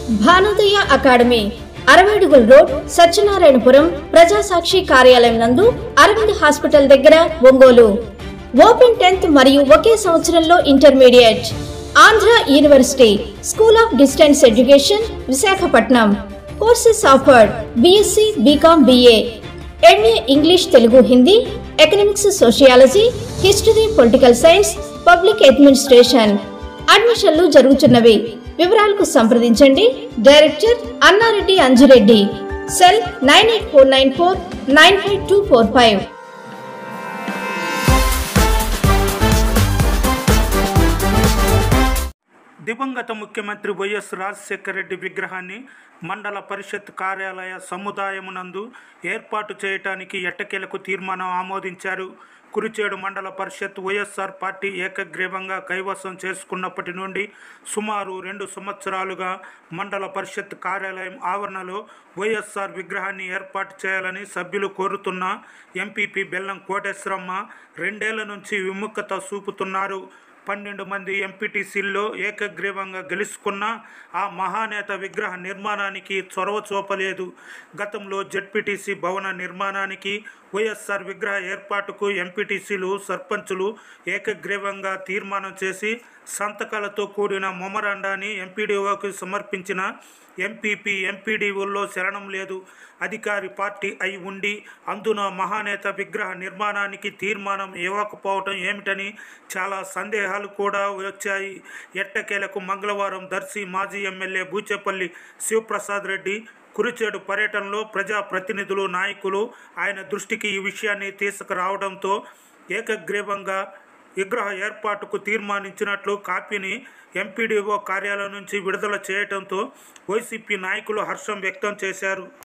భానుదయ academy అరవైడుగుల road Satyanarayanapuram Prajasakshi కార్యాలయం నందు అరవింద్ హాస్పిటల్ దగ్గర ఒంగోలు ఓపెన్ టెన్త్ మరియు ఒకే సంవత్సరంలో intermediate Andhra university school of distance education Visakhapatnam courses offered BSc BCom BA MA English Telugu Hindi economics sociology history political science public administration అడ్మిషన్లు జరుగుతున్నవి వివరాలకు సంప్రదించండి director Annareddy Anjireddy cell nine eight four nine four nine five two four five దివంగత ముఖ్యమంత్రి YS Rajasekhara Reddy విగ్రహాన్ని మండల పరిషత్ కార్యాలయ సముదాయమునందు ఏర్పాటు చేయటానికి ఎట్టకేలకు తీర్మానం ఆమోదించారు కురిచేడు మండల పరిషత్ వైఎస్ఆర్ పార్టీ ఏకగ్రీవంగా కైవసం చేసుకున్నప్పటి నుండి సుమారు రెండు సంవత్సరాలుగా మండల పరిషత్ కార్యాలయం ఆవరణలో వైఎస్ఆర్ విగ్రహాన్ని ఏర్పాటు చేయాలని సభ్యులు కోరుతున్న ఎంపీపీ బెల్లం కోటేశ్వరమ్మ రెండేళ్ల నుంచి విముఖత చూపుతున్నారు పన్నెండు మంది ఎంపీటీసీల్లో ఏకగ్రీవంగా గెలుచుకున్న ఆ మహానేత విగ్రహ నిర్మాణానికి చొరవ చూపలేదు గతంలో జెడ్పీటీసీ భవన నిర్మాణానికి వైఎస్ఆర్ విగ్రహ ఏర్పాటుకు ఎంపీటీసీలు సర్పంచులు ఏకగ్రీవంగా తీర్మానం చేసి సంతకాలతో కూడిన మొమరాండాన్ని ఎంపీడీఓకి సమర్పించిన ఎంపీపీ ఎంపీడీఓల్లో శరణం లేదు అధికారి పార్టీ అయి ఉండి అందున మహానేత విగ్రహ నిర్మాణానికి తీర్మానం ఇవ్వకపోవటం ఏమిటని చాలా సందేహాలు కూడా వచ్చాయి ఎట్టకేలకు మంగళవారం దర్శి మాజీ ఎమ్మెల్యే బూచేపల్లి శివప్రసాద్ రెడ్డి కురిచేడు పర్యటనలో ప్రజాప్రతినిధులు నాయకులు ఆయన దృష్టికి ఈ విషయాన్ని తీసుకురావడంతో ఏకగ్రీవంగా విగ్రహ ఏర్పాటుకు తీర్మానించినట్లు కాపీని ఎంపీడీఓ కార్యాలయం నుంచి విడుదల చేయడంతో వైసీపీ నాయకులు హర్షం వ్యక్తం చేశారు